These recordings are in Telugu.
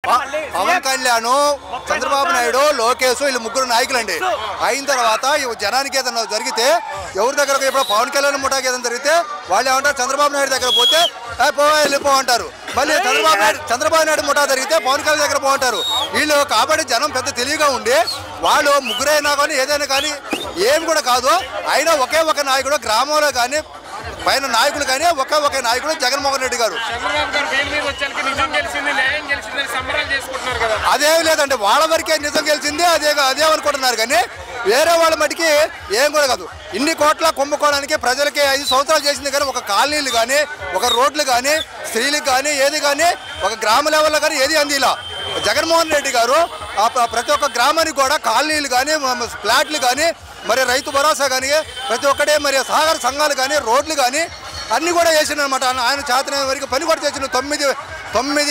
ప- పవన్ కళ్యాణ్ చంద్రబాబు నాయుడు లోకేష్ వీళ్ళు ముగ్గురు నాయకులండి అయిన తర్వాత ఈ జనానికి ఏదైనా జరిగితే ఎవరి దగ్గర ఇప్పుడు పవన్ కళ్యాణ్ ముఠాకి ఏదైనా జరిగితే వాళ్ళు ఏమంటారు చంద్రబాబు నాయుడు దగ్గర పోతే "ఏ, పో వెళ్ళిపో అంటారు మళ్ళీ చంద్రబాబు నాయుడు చంద్రబాబు నాయుడు ముఠా జరిగితే పవన్ కళ్యాణ్ దగ్గర పోంటారు వీళ్ళు కాబట్టి జనం పెద్ద తెలివిగా ఉండి వాళ్ళు ముగ్గురైనా కానీ ఏదైనా కానీ ఏం కూడా కాదు అయినా ఒకే ఒక నాయకుడు గ్రామంలో కానీ పైన నాయకులు కానీ ఒకే ఒక నాయకుడు జగన్మోహన్ రెడ్డి గారు చంద్రబాబు గారు బెయిల్ మీద వచ్చాక నిజం గెలిచింది న్యాయం గెలిచిందని సంబరాలు చేసుకుంటున్నారు కదా అదేం లేదండి వాళ్ళ వరకే నిజం గెలిచింది అదే అదే అనుకుంటున్నారు కానీ వేరే వాళ్ళ మటుకి ఏం కూడా కాదు ఇన్ని కోట్ల కుంభకోణానికి ప్రజలకి ఐదు సంవత్సరాలు చేసింది కానీ ఒక కాలనీలు కానీ ఒక రోడ్లు కానీ స్త్రీలకు కానీ ఏది కానీ ఒక గ్రామ లెవెల్లో కానీ ఏది అంది ఇలా జగన్మోహన్ రెడ్డి గారు ఆ ప్ర- ప్రతి ఒక్క గ్రామానికి కూడా కాలనీలు కానీ మ- ఫ్లాట్లు కానీ మరి రైతు భరోసా కానీ ప్రతి ఒక్కటే మరి సహకార సంఘాలు కానీ రోడ్లు కానీ అన్నీ కూడా వేసిండు అనమాట ఆయన చేతన వరకు పని కూడా చేసిన తొమ్మిది తొమ్మిది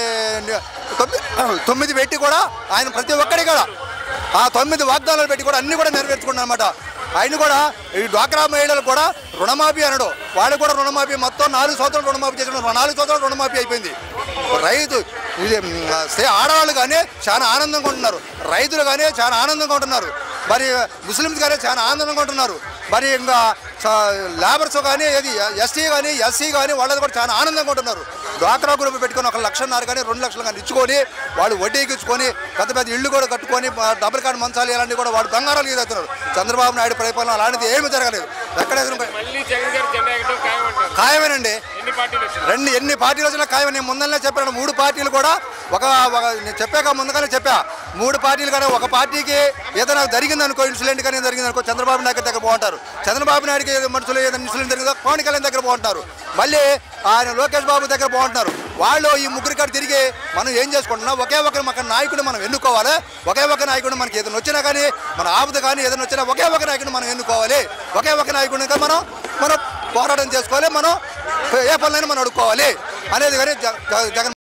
తొమ్మిది తొమ్మిది పెట్టి కూడా ఆయన ప్రతి ఒక్కడి కూడా ఆ తొమ్మిది వాగ్దానాలు పెట్టి కూడా అన్ని కూడా నెరవేర్చుకున్నాడు అనమాట ఆయన కూడా ఈ డ్వాక్రా మహిళలు కూడా రుణమాఫీ అనడు వాళ్ళు కూడా రుణమాఫీ మొత్తం నాలుగు సంవత్సరాలు రుణమాఫీ చేసిన నాలుగు సంవత్సరాలు రుణమాఫీ అయిపోయింది రైతు ఇది మ్, సే- ఆడవాళ్ళు కానీ చాలా ఆనందంగా ఉంటున్నారు రైతులు కానీ చాలా ఆనందంగా ఉంటున్నారు మరి ముస్లిమ్స్ కానీ చాలా ఆనందంగా ఉంటున్నారు మరి ఇంకా స- లేబర్స్ కానీ ఏది ఎస్టీ కానీ ఎస్సీ కానీ వాళ్ళది కూడా చాలా ఆనందంగా ఉంటున్నారు డ్వాక్రా గ్రూప్ పెట్టుకొని ఒక లక్షన్నర కానీ రెండు లక్షలు కానీ ఇచ్చుకొని వాళ్ళు వడ్డీకి ఇచ్చుకొని పెద్ద పెద్ద ఇళ్ళు కూడా కట్టుకొని ఆ, డబుల్ కార్డు మంచాలు ఇలాంటివి కూడా వాడు బంగారాలు ఎదుగుతున్నారు చంద్రబాబు నాయుడు పరిపాలన అలాంటిది ఏమీ జరగలేదు ఎక్కడ మళ్ళీ జగన్ గారు జెండా ఎక్కడం ఖాయం అంటారు ఖాయమేనండి ఎన్ని పార్టీలు వచ్చినాయి రెండు ఎన్ని పార్టీలు వచ్చినా ఖాయం నేను ముందరనే చెప్పాను మూడు పార్టీలు కూడా ఒక ఒక నేను చెప్పాక ముందుగానే చెప్పా మూడు పార్టీలు కానీ ఒక పార్టీకి ఏదైనా జరిగింది అనుకో ఇన్సిడెంట్ కానీ జరిగింది అనుకో చంద్రబాబు నాయుడు దగ్గర బాగుంటారు చంద్రబాబు నాయుడుకి ఏదో మనుషులు ఏదైనా ఇన్సిడెంట్ జరిగిందో పవన్ కళ్యాణ్ దగ్గర బాగుంటారు మళ్ళీ ఆయన లోకేష్ బాబు దగ్గర బాగుంటున్నారు వాళ్ళు ఈ ముగ్గురు కాడ తిరిగి మనం ఏం చేసుకుంటున్నాం ఒకే ఒక మన నాయకుడిని మనం ఎన్నుకోవాలి ఒకే ఒక నాయకుడిని మనకి ఏదైనా వచ్చినా కానీ మన ఆపద కానీ ఏదైనా వచ్చినా ఒకే ఒక నాయకుడిని మనం ఎన్నుకోవాలి ఒకే ఒక నాయకుడిని కానీ మనం మనం పోరాటం చేసుకోవాలి మనం ఏ పనులైనా మనం అడుక్కోవాలి అనేది కానీ జగన్